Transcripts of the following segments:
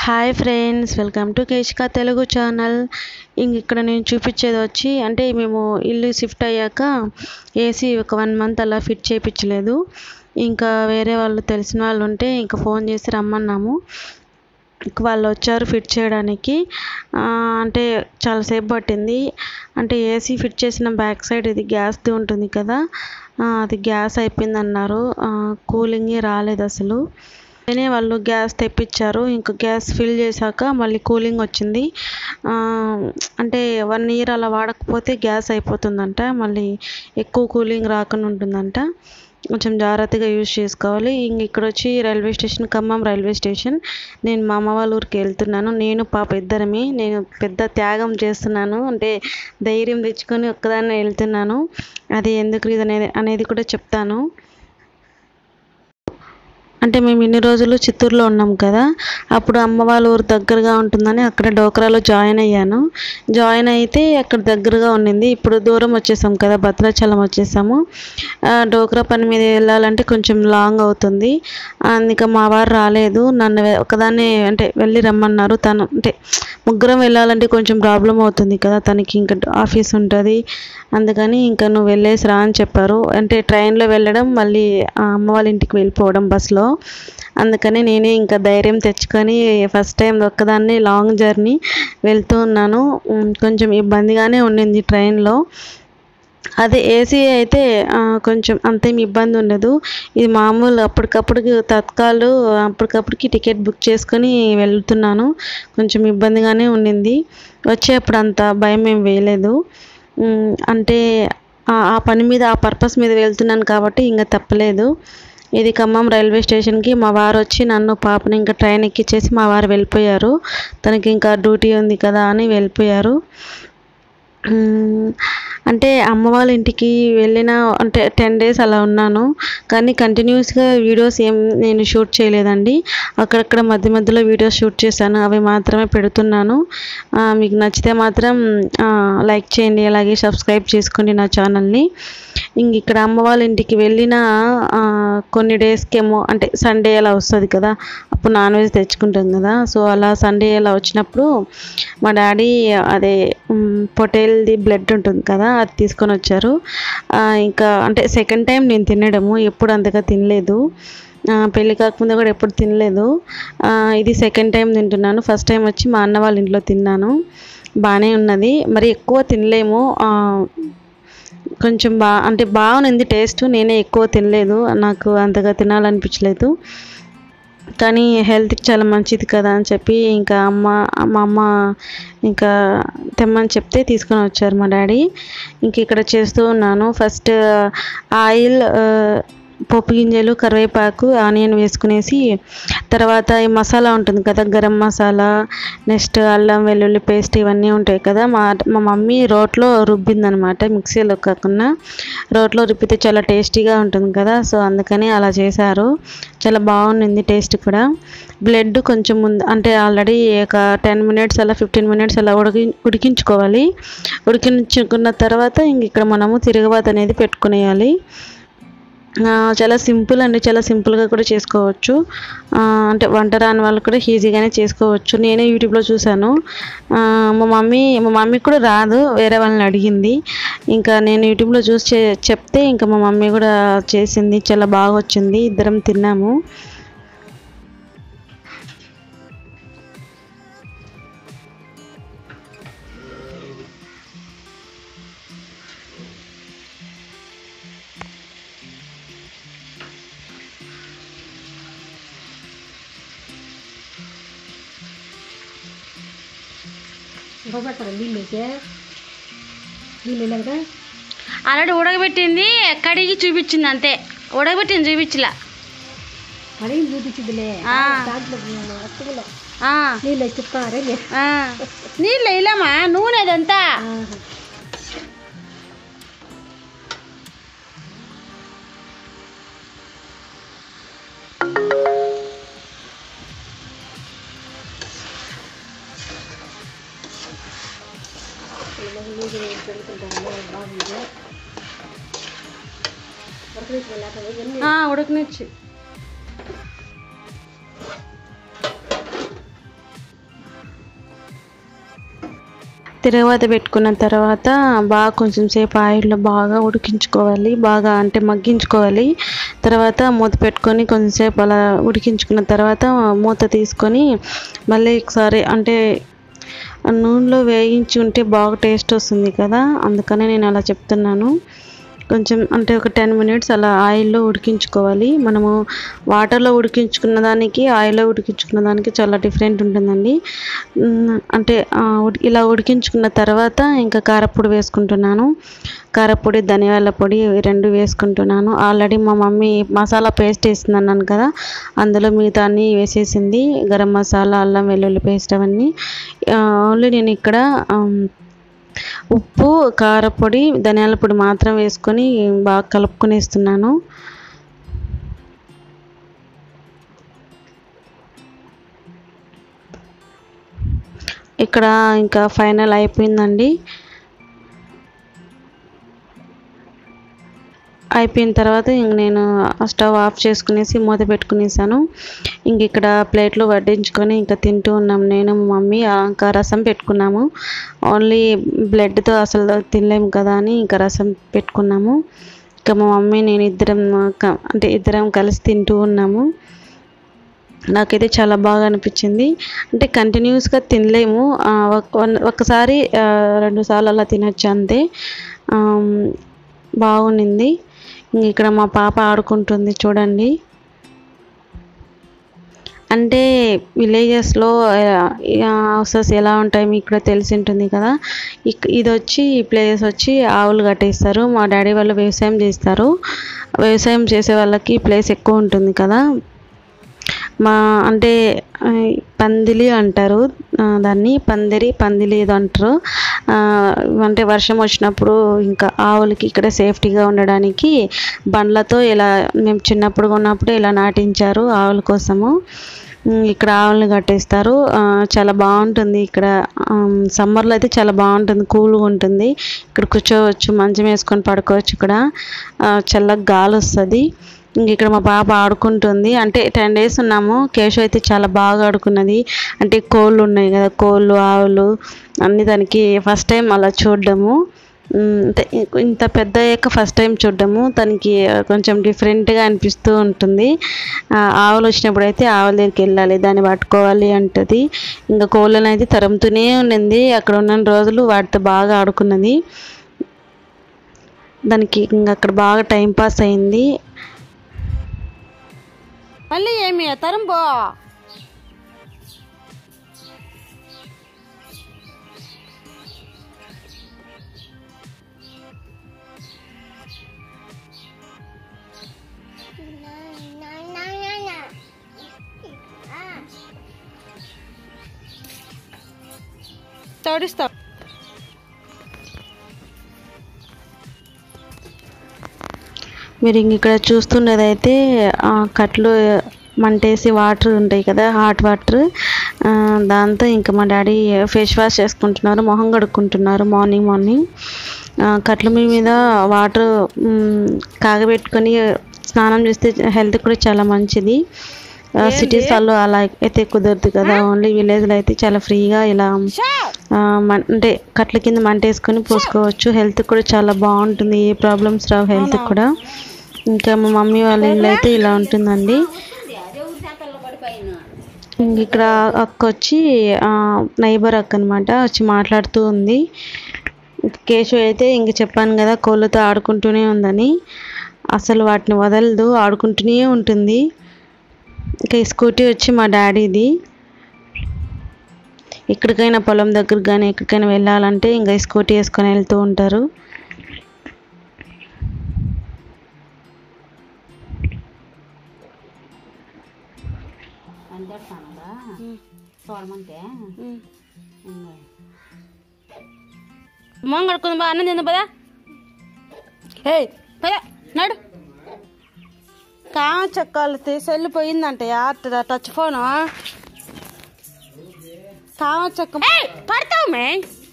Hi friends welcome to Keshika Telugu channel ఇంక ఇక్కడ నేను చూపించేది వచ్చి అంటే మేము ఇల్లు షిఫ్ట్ అయ్యాక ఏసీ ఒక వన్ మంత్ అలా ఫిట్ చేయించలేదు ఇంకా వేరే వాళ్ళు తెలిసిన వాళ్ళు ఉంటే ఇంకా ఫోన్ చేసి రమ్మన్నాము ఇంక వాళ్ళు వచ్చారు ఫిట్ చేయడానికి ఆ, అంటే చాలాసేపు పట్టింది అంటే ఏసీ ఫిట్ చేసిన బ్యాక్ సైడ్ ఇది గ్యాస్ది ఉంటుంది కదా ఆ, అది గ్యాస్ అయిపోయింది అన్నారు కూలింగే రాలేదు అసలు వెంటనే వాళ్ళు గ్యాస్ తెప్పించారు ఇంకా గ్యాస్ ఫిల్ చేశాక మళ్ళీ కూలింగ్ వచ్చింది ఆ, అంటే వన్ ఇయర్ అలా వాడకపోతే గ్యాస్ అయిపోతుందంట మళ్ళీ ఎక్కువ కూలింగ్ రాకుండా ఉంటుందంట కొంచెం జాగ్రత్తగా యూజ్ చేసుకోవాలి ఇంక ఇక్కడ వచ్చి railway station Khammam railway station నేను మా అమ్మ వాళ్ళ ఊరికి వెళ్తున్నాను నేను పాప ఇద్దరమే నేను పెద్ద త్యాగం చేస్తున్నాను అంటే ధైర్యం తెచ్చుకొని ఒక్కదాన్నే వెళ్తున్నాను అది ఎందుకు రీజన్ అనేది అనేది కూడా చెప్తాను అంటే మేము ఇన్ని రోజులు చిత్తూరులో ఉన్నాం కదా అప్పుడు అమ్మ వాళ్ళ ఊరు దగ్గరగా ఉంటుందని అక్కడ డోక్రాలో జాయిన్ అయ్యాను జాయిన్ అయితే అక్కడ దగ్గరగా ఉండింది ఇప్పుడు దూరం వచ్చేసాం కదా భద్రాచలం వచ్చేసాము ఆ, డోక్రా పని మీద వెళ్ళాలంటే కొంచెం లాంగ్ అవుతుంది అందుకే మా వారు రాలేదు నన్ను వె- ఒకదాన్ని అంటే వెళ్ళి రమ్మన్నారు తను అంటే ముగ్గురం వెళ్ళాలంటే కొంచెం ప్రాబ్లం అవుతుంది కదా తనకి ఇంకా ఆఫీస్ ఉంటుంది అందుకని ఇంకా నువ్వు వెళ్ళేసి రా అని చెప్పారు అంటే ట్రైన్లో వెళ్ళడం మళ్ళీ ఆ అమ్మ వాళ్ళ ఇంటికి వెళ్ళిపోవడం బస్లో అందుకని నేనే ఇంకా ధైర్యం తెచ్చుకొని ఫస్ట్ టైం ఒక్కదాన్ని లాంగ్ జర్నీ వెళ్తూ ఉన్నాను ఉమ్, కొంచెం ఇబ్బందిగానే ఉండింది ట్రైన్లో అదే ఏసీ అయితే ఆ, కొంచెం అంతేం ఇబ్బంది ఉండదు ఇది మామూలు అప్పటికప్పటికి తత్కాలు అప్పటికప్పటికి టికెట్ బుక్ చేసుకొని వెళ్తున్నాను కొంచెం ఇబ్బందిగానే ఉండింది వచ్చేప్పుడు అంత భయం ఏం వేయలేదు ఉమ్, అంటే ఆ ఆ పని మీద ఆ పర్పస్ మీద వెళ్తున్నాను కాబట్టి ఇంకా తప్పలేదు ఇది ఖమ్మం రైల్వే స్టేషన్కి మా వారు వచ్చి నన్ను పాపని ఇంకా ట్రైన్ ఎక్కించేసి మా వారు వెళ్ళిపోయారు తనకి ఇంకా డ్యూటీ ఉంది కదా అని వెళ్ళిపోయారు మ్మ్. అంటే అమ్మ వాళ్ళ ఇంటికి వెళ్ళిన అంటే టెన్ డేస్ అలా ఉన్నాను కానీ కంటిన్యూస్గా వీడియోస్ ఏం నేను షూట్ చేయలేదండి అక్కడక్కడ మధ్య మధ్యలో వీడియోస్ షూట్ చేశాను అవి మాత్రమే పెడుతున్నాను ఆ, మీకు నచ్చితే మాత్రం ఆ, లైక్ చేయండి అలాగే సబ్స్క్రైబ్ చేసుకోండి నా ఛానల్ని ఇంక ఇక్కడ అమ్మ వాళ్ళ ఇంటికి వెళ్ళిన ఆ, కొన్ని డేస్కేమో అంటే సండే అలా వస్తుంది కదా అప్పుడు నాన్ వెజ్ తెచ్చుకుంటాం కదా సో అలా సండే అలా వచ్చినప్పుడు మా డాడీ అదే మ్, పొటేల్ది బ్లడ్ ఉంటుంది కదా అది తీసుకొని వచ్చారు ఆ, ఇంకా అంటే సెకండ్ టైం నేను తినడము ఎప్పుడు అంతగా తినలేదు ఆ, పెళ్ళి కాకముందు కూడా ఎప్పుడు తినలేదు ఆ, ఇది సెకండ్ టైం తింటున్నాను ఫస్ట్ టైం వచ్చి మా అన్న వాళ్ళ ఇంట్లో తిన్నాను బాగానే ఉన్నది మరి ఎక్కువ తినలేము ఆ, కొంచెం బా అంటే బాగుంది టేస్ట్ నేనే ఎక్కువ తినలేదు నాకు అంతగా తినాలనిపించలేదు కానీ హెల్త్కి చాలా మంచిది కదా అని చెప్పి ఇంకా అమ్మ మా అమ్మ ఇంకా తెమ్మని చెప్తే తీసుకొని వచ్చారు మా డాడీ ఇంక ఇక్కడ చేస్తూ ఉన్నాను ఫస్ట్ ఆయిల్ ఆ, పోపు గింజలు కరివేపాకు ఆనియన్ వేసుకునేసి తర్వాత ఈ మసాలా ఉంటుంది కదా గరం మసాలా నెక్స్ట్ అల్లం వెల్లుల్లి పేస్ట్ ఇవన్నీ ఉంటాయి కదా మా మా మమ్మీ రోట్లో రుబ్బిందనమాట మిక్సీలో కాకుండా రోట్లో రుబ్బితే చాలా టేస్టీగా ఉంటుంది కదా సో అందుకని అలా చేశారు చాలా బాగుండింది టేస్ట్ కూడా బ్లడ్ కొంచెం ముందు అంటే ఆల్రెడీ ఒక టెన్ మినిట్స్ అలా ఫిఫ్టీన్ మినిట్స్ అలా ఉడికి ఉడికించుకోవాలి ఉడికించుకున్న తర్వాత ఇంక ఇక్కడ మనము తిరగబాత అనేది పెట్టుకునేయాలి ఆ, చాలా సింపుల్ అండి చాలా సింపుల్గా కూడా చేసుకోవచ్చు ఆ, అంటే వంట రాని వాళ్ళు కూడా ఈజీగానే చేసుకోవచ్చు నేనే యూట్యూబ్లో చూశాను ఆ, మా మమ్మీ మా మమ్మీకి కూడా రాదు వేరే వాళ్ళని అడిగింది ఇంకా నేను యూట్యూబ్లో చూసి చే- చెప్తే ఇంకా మా మమ్మీ కూడా చేసింది చాలా బాగా వచ్చింది ఇద్దరం తిన్నాము ఇంకొకటి నీళ్ళు అయితే నీళ్ళు వెళ్ళాక ఆల్రెడీ ఉడకబెట్టింది కడిగి చూపించింది అంతే ఉడకబెట్టింది చూపించలా కడిగి చూపించిందిలే ఆ. దాంట్లో వస్తువులో ఆ, నీళ్ళు వేసి చెప్తారే ఆ. నీళ్ళు వేయలేమా నూనె అదంతా ఆ, ఉడకనిచ్చి తిరగవాత పెట్టుకున్న తర్వాత బాగా కొంచెం సేపు ఆయిల్లో బాగా ఉడికించుకోవాలి బాగా అంటే మగ్గించుకోవాలి తర్వాత మూత పెట్టుకొని కొంచెంసేపు అలా ఉడికించుకున్న తర్వాత మూత తీసుకొని మళ్ళీ ఒకసారి అంటే నూనెలో వేయించి ఉంటే బాగా టేస్ట్ వస్తుంది కదా అందుకనే నేను అలా చెప్తున్నాను కొంచెం అంటే ఒక టెన్ మినిట్స్ అలా ఆయిల్లో ఉడికించుకోవాలి మనము వాటర్లో ఉడికించుకున్న దానికి ఆయిల్లో ఉడికించుకున్న దానికి చాలా డిఫరెంట్ ఉంటుందండి మ్, అంటే ఆ, ఉడి- ఇలా ఉడికించుకున్న తర్వాత ఇంకా కారపొడి వేసుకుంటున్నాను కారపొడి ధనియాల పొడి ఇవి రెండు వేసుకుంటున్నాను ఆల్రెడీ మా మమ్మీ మసాలా పేస్ట్ వేసింది అన్నాను కదా అందులో మిగతా అన్నీ వేసేసింది గరం మసాలా అల్లం వెల్లుల్లి పేస్ట్ అవన్నీ ఆ, ఓన్లీ నేను ఇక్కడ ఆమ్, ఉప్పు కారపొడి ధనియాల పొడి మాత్రం వేసుకొని బాగా కలుపుకునేస్తున్నాను ఇక్కడ ఇంకా ఫైనల్ అయిపోయిందండి అయిపోయిన తర్వాత ఇంక నేను స్టవ్ ఆఫ్ చేసుకునేసి మూత పెట్టుకునేసాను ఇంక ఇక్కడ ప్లేట్లో వడ్డించుకొని ఇంకా తింటూ ఉన్నాం నేను మా మమ్మీ ఆ, ఇంకా రసం పెట్టుకున్నాము ఓన్లీ బ్లడ్తో అసలు తినలేము కదా అని ఇంకా రసం పెట్టుకున్నాము ఇంకా మా మమ్మీ నేను ఇద్దరం క- అంటే ఇద్దరం కలిసి తింటూ ఉన్నాము నాకైతే చాలా బాగా అనిపించింది అంటే కంటిన్యూస్గా తినలేము ఆ, ఒక- వన్- ఒకసారి ఆ, రెండు సార్లు అలా తినొచ్చు అంతే ఆమ్, బాగుండింది ఇంక ఇక్కడ మా పాప ఆడుకుంటుంది చూడండి అంటే విలేజెస్లో హౌసెస్ ఎలా ఉంటాయి మీకు కూడా తెలిసి ఉంటుంది కదా ఇక్ ఇది వచ్చి ఈ ప్లేస్ వచ్చి ఆవులు కట్టేస్తారు మా డాడీ వాళ్ళు వ్యవసాయం చేస్తారు వ్యవసాయం చేసే వాళ్ళకి ఈ ప్లేస్ ఎక్కువ ఉంటుంది కదా మా అంటే ఆ, పందిలి అంటారు ఆ, దాన్ని పందిరి పందిలి ఏదో అంటారు ఆ, అంటే వర్షం వచ్చినప్పుడు ఇంకా ఆవులకి ఇక్కడ సేఫ్టీగా ఉండడానికి బండ్లతో ఇలా మేము చిన్నప్పుడు ఉన్నప్పుడు ఇలా నాటించారు ఆవుల కోసము ఉమ్, ఇక్కడ ఆవులను కట్టేస్తారు ఆ, చాలా బాగుంటుంది ఇక్కడ సమ్మర్లో అయితే చాలా బాగుంటుంది కూల్గా ఉంటుంది ఇక్కడ కూర్చోవచ్చు మంచం వేసుకొని పడుకోవచ్చు ఇక్కడ ఆ, చల్లగా గాలి వస్తుంది ఇంక ఇక్కడ మా పాప ఆడుకుంటుంది అంటే టెన్ డేస్ ఉన్నాము కేశవ్ అయితే చాలా బాగా ఆడుకున్నది అంటే కోళ్ళు ఉన్నాయి కదా కోళ్ళు ఆవులు అన్ని దానికి ఫస్ట్ టైం అలా చూడడము ఉమ్, అంటే ఇంత పెద్ద అయ్యాక ఫస్ట్ టైం చూడడము తనకి కొంచెం డిఫరెంట్గా అనిపిస్తూ ఉంటుంది ఆ, ఆవులు వచ్చినప్పుడు అయితే ఆవుల దగ్గరికి వెళ్ళాలి దాన్ని పట్టుకోవాలి అంటది ఇంకా కోళ్ళని అయితే తరుముతూనే ఉండింది అక్కడ ఉన్న రోజులు వాటితో బాగా ఆడుకున్నది దానికి ఇంకా అక్కడ బాగా టైం పాస్ అయింది మళ్ళీ ఏమి తరుంబో తోడిస్తావు మీరు ఇంక ఇక్కడ చూస్తున్నదైతే ఆ, కట్లు మంటేసి వాటర్ ఉంటాయి కదా హాట్ వాటర్ దాంతో ఇంకా మా డాడీ ఫేస్ వాష్ చేసుకుంటున్నారు మొహం కడుక్కుంటున్నారు మార్నింగ్ మార్నింగ్ ఆ, కట్ల మీ మీద వాటర్ కాగబెట్టుకొని స్నానం చేస్తే హెల్త్ కూడా చాలా మంచిది సిటీస్లలో అలా అయితే కుదరదు కదా ఓన్లీ విలేజ్లో అయితే చాలా ఫ్రీగా ఇలా ఆ, మన్- అంటే కట్ల కింద మంటేసుకొని పోసుకోవచ్చు హెల్త్ కూడా చాలా బాగుంటుంది ఏ ప్రాబ్లమ్స్ రావు హెల్త్ కూడా ఇంకా మా మమ్మీ వాళ్ళ ఇల్లు అయితే ఇలా ఉంటుందండి ఇంక ఇక్కడ అక్క వచ్చి నైబర్ అక్క అనమాట వచ్చి మాట్లాడుతూ ఉంది కేశవ్ అయితే ఇంక చెప్పాను కదా కోళ్ళతో ఆడుకుంటూనే ఉందని అసలు వాటిని వదలదు ఆడుకుంటూనే ఉంటుంది ఇంకా ఈ స్కూటీ వచ్చి మా డాడీది ఎక్కడికైనా పొలం దగ్గరికి కానీ ఎక్కడికైనా వెళ్ళాలంటే ఇంకా ఈ స్కూటీ వేసుకొని వెళ్తూ ఉంటారు మొహం కడుకుంది బా అన్నం తిందా పదా ఏ పదా నడు కామ చెక్కాలు సెల్ పోయిందంట యాత్ర టచ్ ఫోను కామ చెక్క పడతావు మే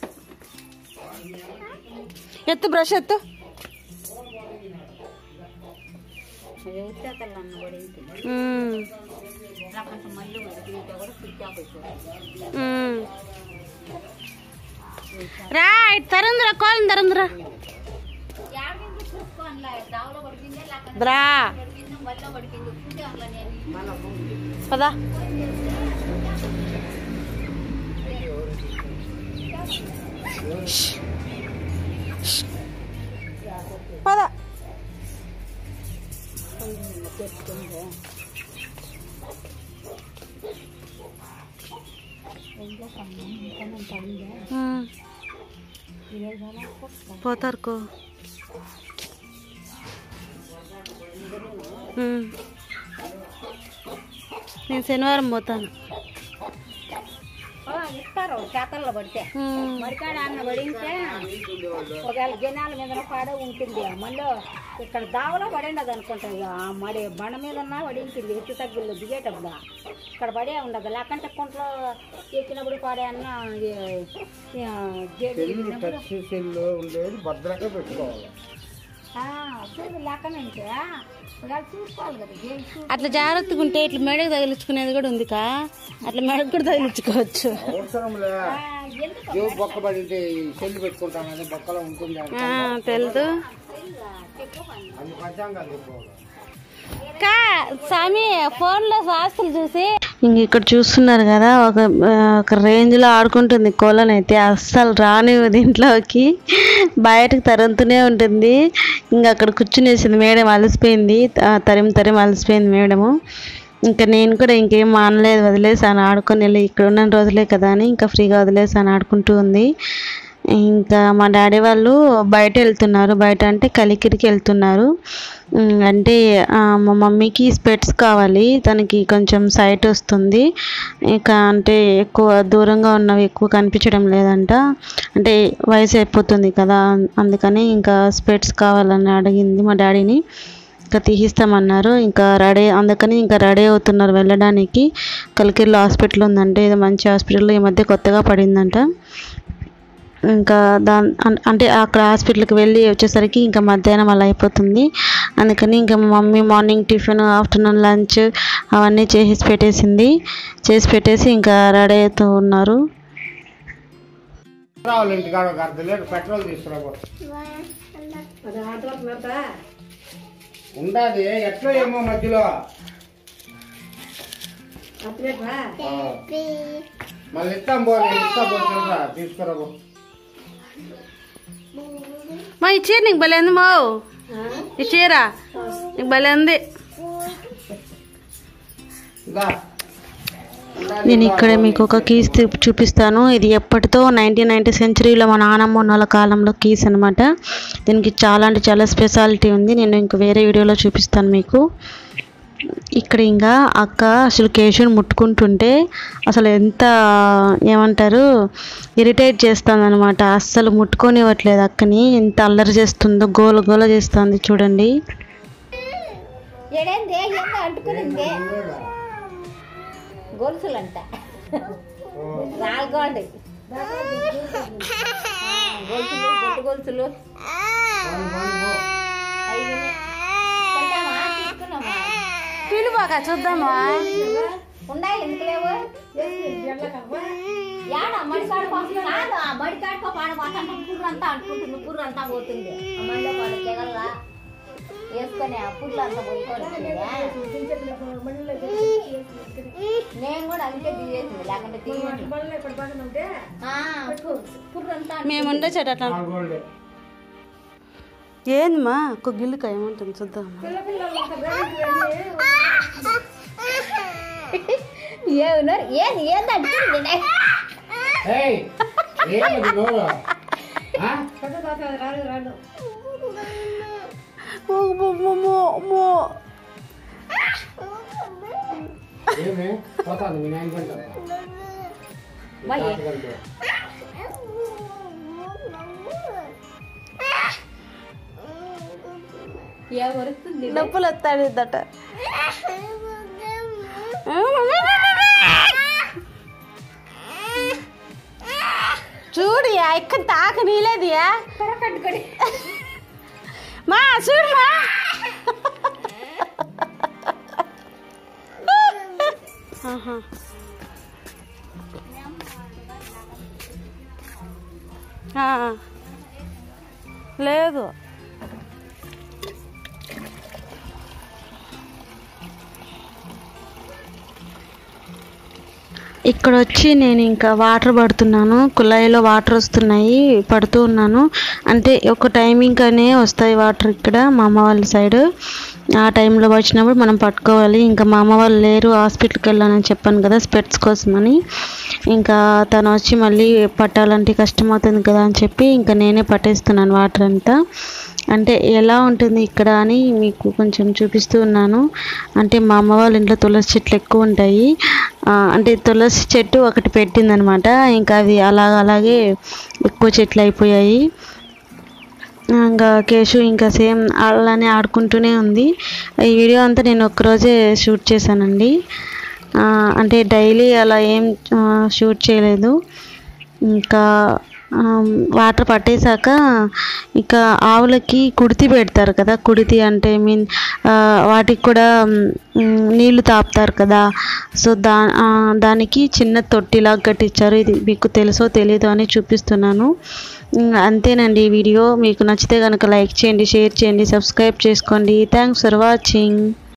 ఎత్తు బ్రష్ ఎత్తు ఉమ్. ఉమ్. రా ఇటు తరందిరా కోళ్ళని తరందిరా రా పదా పద ఉమ్. పోతారు కో ఉమ్. నేను శనివారం పోతాను ఇస్తారు చేతల్లో పడితే ఉమ్. మరికాడ అన్న పడింటే ఒకవేళ జనాల మీద పాడే ఉంటుంది మళ్ళీ ఇక్కడ దావలో పడిండదు అనుకుంటా ఇక ఆ మడి బండ మీద ఉన్నా పడింటుంది ఎత్తు తగ్గుల్లో దిగేటప్పుడు ఇక్కడ పడే ఉండదు లేకుంటే కుంట్లో ఎక్కినప్పుడు పాడే అన్న ఇది, ఆ, జేబు ఎక్కినప్పుడు, సెల్లు ఉండేది భద్రంగా పెట్టుకోవాలి ఆ, చూడు లేకుండా ఉంటే ఒకవేళ చూసుకోవాలి కదా జేబు చూ అట్లా జాగ్రత్తగా ఉంటే ఇట్లా మెడకు తగిలించుకునేది కూడా ఉంది కా అట్లా మెడకు కూడా తగిలించుకోవచ్చు అవసరంలే ఆ, ఎందుకు జేబు బొక్క పడితే ఈ సెల్లు పెట్టుకుంటాం అదే బొక్కలో ఉంటుంది అని ఆ, తెలుదు అది పంచాంగం చెప్పుకోవాలి కా స్వామి ఫోన్లో శాస్త్రులు చూసి ఇంక ఇక్కడ చూస్తున్నారు కదా ఒక ఆ, ఒక రేంజ్లో ఆడుకుంటుంది కోళ్ళనైతే అస్సలు రానివ్వదు దీంట్లోకి బయటకు తరుముతూనే ఉంటుంది ఇంకా అక్కడ కూర్చునేసింది మేడం అలసిపోయింది ఆ, తరిమి తరిమి అలసిపోయింది మేడము ఇంకా నేను కూడా ఇంకేం మానలేదు వదిలేసాను ఆడుకొని వెళ్ళి ఇక్కడ ఉన్న రోజులే కదా అని ఇంకా ఫ్రీగా వదిలేసాను ఆడుకుంటూ ఉంది ఇంకా మా డాడీ వాళ్ళు బయట వెళ్తున్నారు బయట అంటే కలికిరికి వెళ్తున్నారు ఉమ్, అంటే ఆ, మా మమ్మీకి స్పెట్స్ కావాలి తనకి కొంచెం సైట్ వస్తుంది ఇక అంటే ఎక్కువ దూరంగా ఉన్నవి ఎక్కువ కనిపించడం లేదంట అంటే వయసు అయిపోతుంది కదా అందుకని ఇంకా స్పెట్స్ కావాలని అడిగింది మా డాడీని ఇంకా తీసిస్తామన్నారు ఇంకా రెడీ అందుకని ఇంకా రెడీ అవుతున్నారు వెళ్ళడానికి కలికిరిలో హాస్పిటల్ ఉందంటే ఇది మంచి హాస్పిటల్ ఈ మధ్య కొత్తగా పడిందంట ఇంకా దా అన్- అంటే అక్కడ హాస్పిటల్కి వెళ్ళి వచ్చేసరికి ఇంకా మధ్యాహ్నం అలా అయిపోతుంది అందుకని ఇంకా మా mummy morning tiffin afternoon lunch అవన్నీ చేసి పెట్టేసింది చేసి పెట్టేసి ఇంకా రెడీ అవుతూ ఉన్నారు రావాలి ఇంటికాడ ఒక అర్ధ లీటర్ పెట్రోల్ తీసుకురాబో అది ఆటోతున్నా ఉండదు ఎట్లా ఏమో మధ్యలో అప్పుడేట్రా ఆ. మళ్ళీ ఇస్తాం పో నేను ఇస్తా పో చిల్లర తీసుకురాబో మా ఈ చీర నీకు భలే ఉంది మావు ఈ చీర నీకు భలే ఉంది ఇదా నేను ఇక్కడ మీకు ఒక కీస్ తీ- చూపిస్తాను ఇది ఎప్పటితో నైన్టీన్ నైన్టీ సెంచరీలో మా నానమ్మ ఉన్న కాలంలో కీస్ అనమాట దీనికి చాలా అంటే చాలా స్పెషాలిటీ ఉంది నేను ఇంక వేరే వీడియోలో చూపిస్తాను మీకు ఇక్కడ ఇంకా అక్క అసలు కేశుని ముట్టుకుంటుంటే అసలు ఎంత ఏమంటారు ఇరిటేట్ చేస్తుంది అనమాట అస్సలు ముట్టుకొనివ్వట్లేదు అక్కని ఎంత అల్లరి చేస్తుందో గోల గోల చేస్తుంది చూడండి ఏడేంది ఏందో అంటుకునింది గొలుసులంట రాల్గోండి గొలుసులు బొట్టు గొలుసులు ఐదు కొంటామా తీసుకున్నామా పిలువాక చూద్దామా ఉన్నాయి ఎందుకు లేవు యాడ మడికాడు కాదు ఆ మడికాడుకో పాడబోతాను పుర్రు అంతా అనుకుంటుంది పుర్రు అంతా పోతుంది ఆ మడిలో పాడు జగల్లా వేసుకొని ఆ పుర్రు అంతా పోయిపోతుంది నేను కూడా అందుకే తీసేసింది లేకుంటే తీయండి పుర్రు అంతా మేము ఉండే చెట్టు అట్లా నాలుగోళ్ళే. ఏందమ్మా ఒక గిల్లుక ఏముంటుంది చూద్దామా ఏమన్నారు ఏది ఏంది అంటుంది ఏయ్, ఏమది నోరు? ఆ? ఓ, మో, మో, మో, మో. ఏమి? పోతాను మీ నాయన కంటే. మరి తాతకంటే. ఎవరుస్తుంది నొప్పులు వస్తాడిద్దట చూడు ఎక్కడ తాక నీలేదియా కట్టుకొని మా చూడు మా ఆహా. ఆ. లేదు ఇక్కడ వచ్చి నేను ఇంకా వాటర్ పడుతున్నాను కుళాయిలో వాటర్ వస్తున్నాయి పడుతూ ఉన్నాను అంటే ఒక టైమింగ్ అనే వస్తాయి వాటర్ ఇక్కడ మా అమ్మ వాళ్ళ సైడ్ ఆ టైంలో వచ్చినప్పుడు మనం పట్టుకోవాలి ఇంకా మా అమ్మ వాళ్ళు లేరు హాస్పిటల్కి వెళ్ళానని చెప్పాను కదా స్పెట్స్ కోసమని ఇంకా తను వచ్చి మళ్ళీ పట్టాలంటే కష్టం అవుతుంది కదా అని చెప్పి ఇంకా నేనే పట్టేస్తున్నాను వాటర్ అంతా అంటే ఎలా ఉంటుంది ఇక్కడ అని మీకు కొంచెం చూపిస్తూ ఉన్నాను అంటే మా అమ్మ వాళ్ళ ఇంట్లో తులసి చెట్లు ఎక్కువ ఉంటాయి ఆ, అంటే తులసి చెట్టు ఒకటి పెట్టిందనమాట ఇంకా అవి అలాగ అలాగే ఎక్కువ చెట్లు అయిపోయాయి ఇంకా కేశు ఇంకా సేమ్ అలానే ఆడుకుంటూనే ఉంది ఈ వీడియో అంతా నేను ఒక్కరోజే షూట్ చేశానండి ఆ, అంటే డైలీ అలా ఏం ఆ, షూట్ చేయలేదు ఇంకా ఆమ్, వాటర్ పట్టేశాక ఇక ఆవులకి కుడితి పెడతారు కదా కుడితి అంటే మీన్ వాటికి కూడా మ్, నీళ్లు తాపుతారు కదా సో దా ఆ, దానికి చిన్న తొట్టిలాగా కట్టించారు ఇది మీకు తెలుసో తెలీదో అని చూపిస్తున్నాను ఉమ్, అంతేనండి ఈ వీడియో మీకు నచ్చితే కనుక లైక్ చేయండి షేర్ చేయండి సబ్స్క్రైబ్ చేసుకోండి థ్యాంక్స్ ఫర్ వాచింగ్